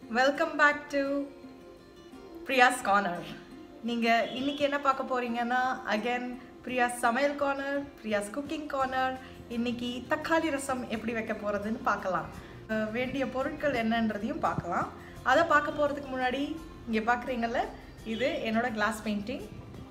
Welcome back to Priya's corner நீங்கள் இன்னைக்கு என்ன பார்க்க போறீங்கன்னா அகைன் பிரியாஸ் சமையல் கார்னர் பிரியாஸ் குக்கிங் கார்னர் இன்னைக்கு தக்காளி ரசம் எப்படி வைக்க போகிறதுன்னு பார்க்கலாம் அஹ் வேண்டிய பொருட்கள் என்னன்றதையும் பார்க்கலாம் அதை பார்க்க போகிறதுக்கு முன்னாடி இங்கே பார்க்குறீங்கல்ல இது என்னோட கிளாஸ் பெயிண்டிங்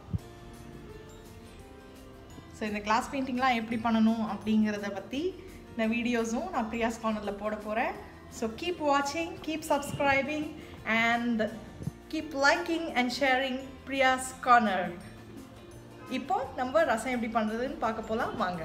ஸோ இந்த கிளாஸ் பெயிண்டிங்லாம் எப்படி பண்ணணும் அப்படிங்கிறத பற்றி இந்த வீடியோஸும் நான் பிரியாஸ் கார்னரில் போட போகிறேன் ஸோ கீப் வாட்சிங் keep subscribing and keep liking and sharing Priya's corner இப்போ நம்ம ரசம் எப்படி பண்ணுறதுன்னு பார்க்க போகலாம் வாங்க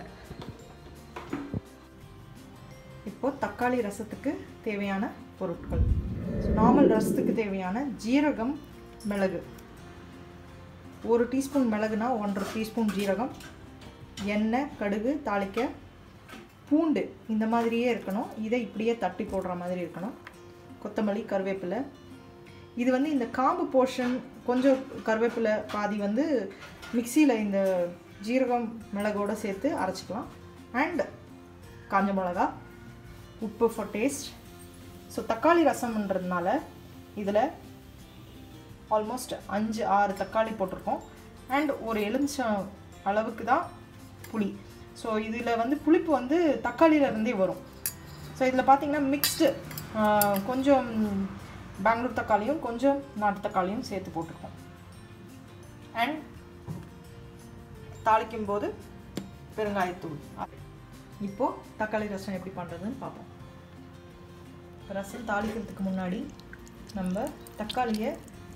இப்போ தக்காளி ரசத்துக்கு தேவையான பொருட்கள் நார்மல் ரசத்துக்கு தேவையான ஜீரகம் மிளகு ஒரு டீஸ்பூன் மிளகுனா ஒன்றரை டீஸ்பூன் ஜீரகம் எண்ணெய் கடுகு தாளிக்க பூண்டு இந்த மாதிரியே இருக்கணும் இதை இப்படியே தட்டி போடுற மாதிரி இருக்கணும் கொத்தமல்லி கருவேப்பிலை இது வந்து இந்த காம்பு போர்ஷன் கொஞ்சம் கருவேப்பிலை பாதி வந்து மிக்சியில் இந்த ஜீரகம் மிளகோடு சேர்த்து அரைச்சிக்கலாம் அண்ட் காஞ்ச மிளகா உப்பு ஃபார் டேஸ்ட் ஸோ தக்காளி ரசம்ன்றதுனால இதில் ஆல்மோஸ்ட் அஞ்சு ஆறு தக்காளி போட்டிருக்கோம் அண்ட் ஒரு எலுமிச்சம் அளவுக்கு தான் புளி ஸோ இதில் வந்து புளிப்பு வந்து தக்காளியிலேருந்தே வரும் ஸோ இதில் பார்த்தீங்கன்னா மிக்ஸ்டு கொஞ்சம் பெங்களூர் தக்காளியும் கொஞ்சம் நாட்டு தக்காளியும் சேர்த்து போட்டிருக்கோம் அண்ட் தாளிக்கும் போது பெருங்காயத்தூள் இப்போது தக்காளி ரசம் எப்படி பண்ணுறதுன்னு பார்ப்போம் ரசம் தாளிக்கிறதுக்கு முன்னாடி நம்ம தக்காளியை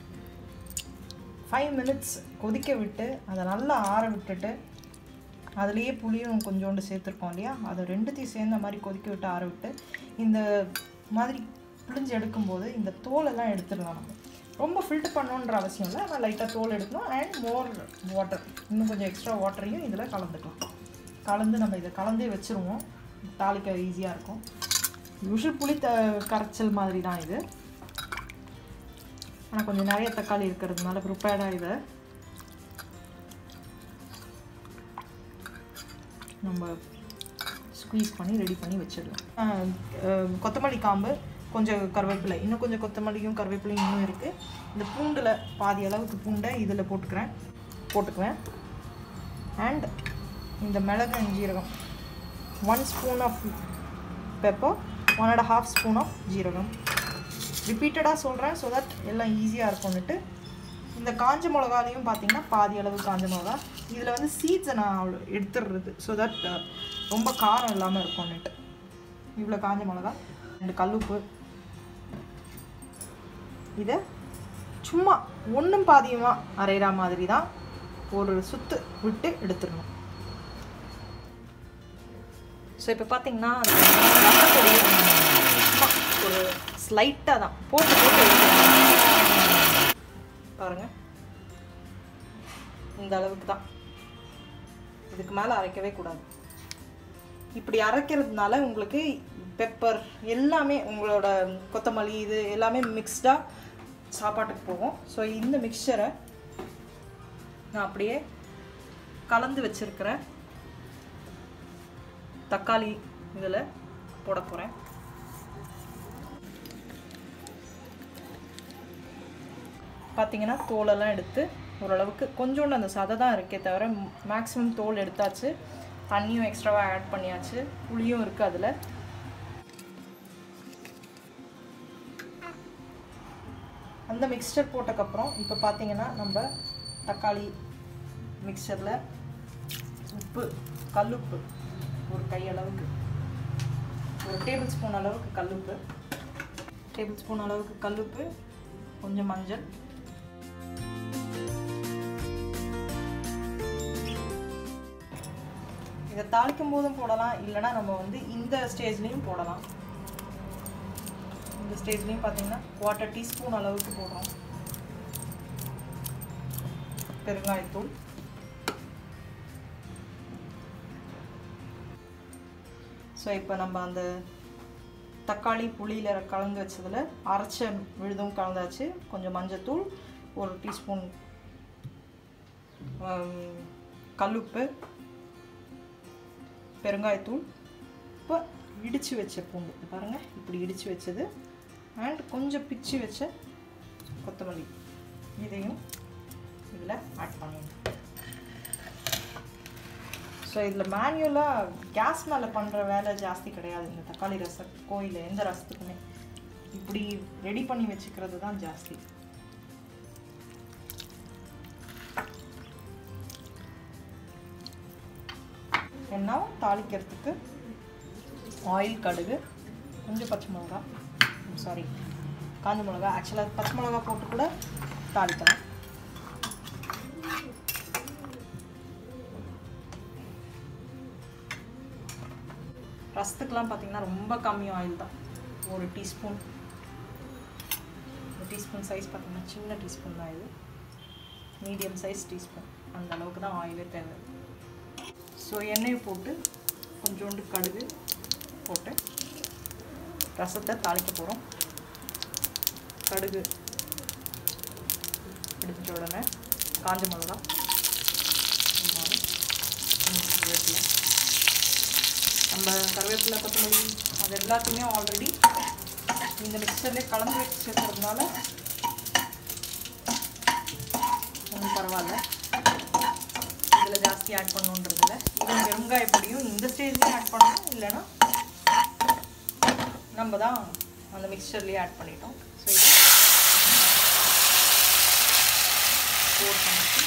ஃபைவ் மினிட்ஸ் கொதிக்க விட்டு அதை நல்லா ஆற விட்டுட்டு அதுலேயே புளியும் கொஞ்சோண்டு சேர்த்துருக்கோம் இல்லையா அதை ரெண்டுத்தையும் சேர்ந்த மாதிரி கொதிக்க விட்டு ஆற விட்டு இந்த மாதிரி பிழிஞ்சு எடுக்கும்போது இந்த தோலெல்லாம் எடுத்துடலாம் நம்ம ரொம்ப ஃபில்டர் பண்ணணுன்ற அவசியம் இல்லை ஆனால் லைட்டாக தோல் எடுக்கணும் அண்ட் மோர் வாட்டர் இன்னும் கொஞ்சம் எக்ஸ்ட்ரா வாட்டரையும் இதில் கலந்துக்கலாம் கலந்து நம்ம இதை கலந்தே வச்சுருவோம் தாளிக்க ஈஸியாக இருக்கும் யூஷுவல் புளி த கரைச்சல் மாதிரி தான் இது ஆனால் கொஞ்சம் நிறைய தக்காளி இருக்கிறதுனால ப்ரிப்பேர்டாக இதை நம்ம ஸ்குவீஸ் பண்ணி ரெடி பண்ணி வச்சிடலாம் கொத்தமல்லி காம்பு கொஞ்சம் கருவேப்பிலை இன்னும் கொஞ்சம் கொத்தமல்லியும் கருவேப்பிலையும் இன்னும் இருக்குது இந்த பூண்டில் பாதி அளவுக்கு பூண்டை இதில் போட்டுக்கிறேன் போட்டுக்குவேன் அண்ட் இந்த மிளகு and ஜீரகம் one spoon of pepper one and half spoon of ஜீரகம் ரிப்பீட்டடாக சொல்கிறேன் ஸோ தட் எல்லாம் ஈஸியாக இருக்கும்னுட்டு இந்த காஞ்ச மிளகாலையும் பார்த்தீங்கன்னா பாதி அளவு காஞ்ச மிளகா இதில் வந்து சீட்ஸை நான் அவ்வளோ எடுத்துடுறது ஸோ தட் ரொம்ப காரம் இல்லாமல் இருக்கும்னுட்டு இவ்வளோ காஞ்ச மிளகா ரெண்டு கல்லுப்பு இதை சும்மா ஒன்றும் பாதியமாக அரைகிற மாதிரி தான் ஒரு சுத்து விட்டு எடுத்துடணும் ஸோ இப்போ பார்த்தீங்கன்னா ரசப்பொடியை சும்மா ஒரு ஸ்லைட்டாக தான் போட்டு போட்டு எடுக்கணும். பாருங்க இந்த அளவுக்கு தான் இதுக்கு மேலே அரைக்கவே கூடாது இப்படி அரைக்கிறதுனால உங்களுக்கு பெப்பர் எல்லாமே உங்களோட கொத்தமல்லி இது எல்லாமே மிக்ஸ்டாக சாப்பாட்டுக்கு போகும் ஸோ இந்த மிக்சரை நான் அப்படியே கலந்து வச்சிருக்கிற தக்காளி இதில் போட போகிறேன் பார்த்தீங்கன்னா தோலெல்லாம் எடுத்து ஓரளவுக்கு கொஞ்சோண்டு அந்த சதை தான் இருக்கே தவிர மேக்ஸிமம் தோல் எடுத்தாச்சு தண்ணியும் எக்ஸ்ட்ராவாக ஆட் பண்ணியாச்சு புளியும் இருக்குது அதில் அந்த மிக்சர் போட்டக்கப்புறம் இப்போ பார்த்தீங்கன்னா நம்ம தக்காளி மிக்சரில் உப்பு கல்லுப்பு ஒரு கை அளவுக்கு ஒரு டேபிள் ஸ்பூன் அளவுக்கு கல்லுப்பு டேபிள் ஸ்பூன் அளவுக்கு கல்லுப்பு கொஞ்சம் மஞ்சள் இதை தாளிக்கும் போதும் போடலாம் இல்லைனா நம்ம வந்து இந்த ஸ்டேஜ்லேயும் போடலாம் இந்த ஸ்டேஜ்லேயும் பார்த்தீங்கன்னா குவார்ட்டர் டீஸ்பூன் அளவுக்கு போடுறோம் பெருங்காயத்தூள் ஸோ இப்போ நம்ம அந்த தக்காளி புளியில் கலந்து வச்சதில் அரைச்ச விழுதும் கலந்தாச்சு கொஞ்சம் மஞ்சத்தூள் ஒரு டீஸ்பூன் கல்லுப்பு பெருங்காயத்தூள் இப்போ இடித்து வச்ச பூண்டு பாருங்கள் இப்படி இடித்து வச்சது அண்ட் கொஞ்சம் பிச்சு வச்ச கொத்தமல்லி இதையும் இதில் ஆட் பண்ணிடணும் ஸோ இதில் மேனுவலாக கேஸ் மேலே பண்ணுற வேலை ஜாஸ்தி கிடையாது இந்த தக்காளி ரசத்துக்கோ இல்லை எந்த ரசத்துக்குமே இப்படி ரெடி பண்ணி வச்சுக்கிறது தான் ஜாஸ்தி எண்ணெய் தாளிக்கிறதுக்கு ஆயில் கடுகு கொஞ்சம் பச்சை மிளகா சாரி காஞ்ச மிளகா ஆக்சுவலாக பச்சை மிளகா போட்டு கூட தாளிக்கலாம் ரசத்துக்கெலாம் பார்த்தீங்கன்னா ரொம்ப கம்மி ஆயில் தான் ஒரு டீஸ்பூன் ஒரு டீஸ்பூன் சைஸ் பார்த்தீங்கன்னா சின்ன டீஸ்பூன் தான் இது மீடியம் சைஸ் டீஸ்பூன் அந்த அளவுக்கு தான் ஆயிலே தேவை ஸோ எண்ணெயை போட்டு கொஞ்சோண்டு கடுகு போட்டு ரசத்தை தாளிக்க போகிறோம் கடுகு எடுத்த உடனே காஞ்ச மிளகா வெங்காயம், கொஞ்சம் கருவேப்பிலை நம்ம கருவேப்பிலை கொத்தமல்லி அது எல்லாத்தையுமே ஆல்ரெடி இந்த மிக்சர்லேயே கலந்து வச்சுருக்கிறதுனால ஒன்றும் பரவாயில்ல இதில் ஜாஸ்தி ஆட் பண்ணுன்றதில்ல இது பெருங்காய பொடியும் இந்த ஸ்டேஜ்லேயும் ஆட் பண்ணணும் இல்லைன்னா நம்ம தான் அந்த மிக்சர்லேயே ஆட் பண்ணிட்டோம் ஸோ இது போர் பண்ணிட்டு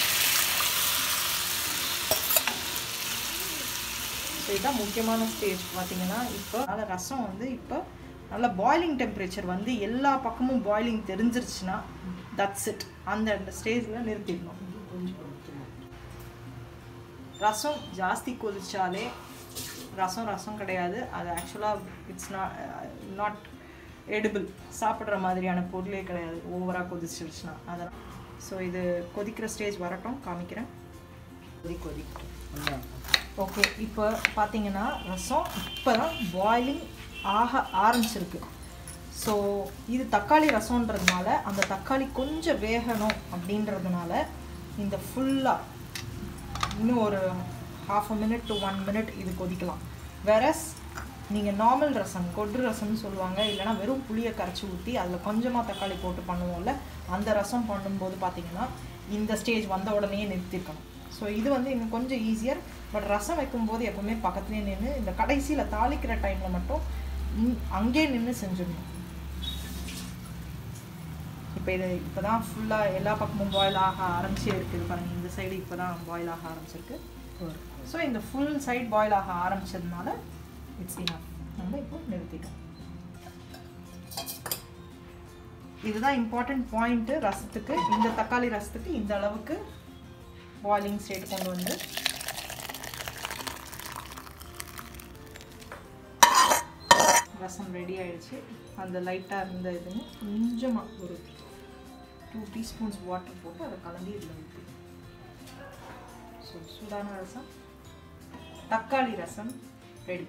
ஸோ இதுதான் முக்கியமான ஸ்டேஜ் பார்த்தீங்கன்னா இப்போ அதனால் ரசம் வந்து இப்போ நல்ல பாய்லிங் டெம்பரேச்சர் வந்து எல்லா பக்கமும் பாய்லிங் தெரிஞ்சிருச்சுன்னா தட்ஸ் இட் அந்த அந்த ஸ்டேஜில் நிறுத்திடணும் ரசம் ஜாஸ்தி கொதிச்சாலே ரசம் ரசம் கிடையாது அது ஆக்சுவலாக இட்ஸ் நாட் நாட் எடிபிள் சாப்பிட்ற மாதிரியான பொருளே கிடையாது ஓவராக கொதிச்சிருச்சுன்னா அதெல்லாம் ஸோ இது கொதிக்கிற ஸ்டேஜ் வரட்டும் காமிக்கிறேன் கொதி கொதிக்கட்டும் ஓகே இப்போ பார்த்தீங்கன்னா ரசம் இப்போ தான் பாய்லிங் ஆக ஆரம்பிச்சிருக்கு ஸோ இது தக்காளி ரசம்ன்றதுனால அந்த தக்காளி கொஞ்சம் வேகணும் அப்படின்றதுனால இந்த ஃபுல்லாக இன்னும் ஒரு half a minute to one minute இது கொதிக்கலாம் வெரஸ் நீங்கள் நார்மல் ரசம் கொட்டு ரசம்னு சொல்லுவாங்க இல்லைனா வெறும் புளியை கரைச்சி ஊற்றி அதில் கொஞ்சமாக தக்காளி போட்டு பண்ணுவோம்ல அந்த ரசம் பண்ணும்போது பார்த்தீங்கன்னா இந்த ஸ்டேஜ் வந்த உடனே நிறுத்திருக்கணும் ஸோ இது வந்து இன்னும் கொஞ்சம் ஈஸியர் பட் ரசம் வைக்கும்போது எப்போவுமே பக்கத்துலேயே நின்று இந்த கடைசியில் தாளிக்கிற டைமில் மட்டும் அங்கேயே நின்று செஞ்சிடணும் இப்போ இது இப்போ தான் ஃபுல்லாக எல்லா பக்கமும் பாயில் ஆக ஆரம்பிச்சே இருக்குது பாருங்கள் இந்த சைடு இப்போ தான் பாயில் ஆக ஆரம்பிச்சிருக்கு ஸோ இந்த ஃபுல் சைட் பாயில் ஆக ஆரம்பிச்சதுனால இட்ஸ் இனஃப் நம்ம இப்போ நிறுத்திட்டோம் இதுதான் இம்பார்ட்டன்ட் பாயிண்ட்டு ரசத்துக்கு இந்த தக்காளி ரசத்துக்கு இந்த அளவுக்கு பாயிலிங் ஸ்டேட் கொண்டு வந்து ரசம் ரெடி ஆயிடுச்சு அந்த லைட்டாக இருந்த இதுன்னு கொஞ்சமாக ஒரு டூ டீஸ்பூன்ஸ் வாட்டர் போட்டு அதை கலந்து இதில் ஊற்றி ஸோ சூடான ரசம் தக்காளி ரசம் ரெடி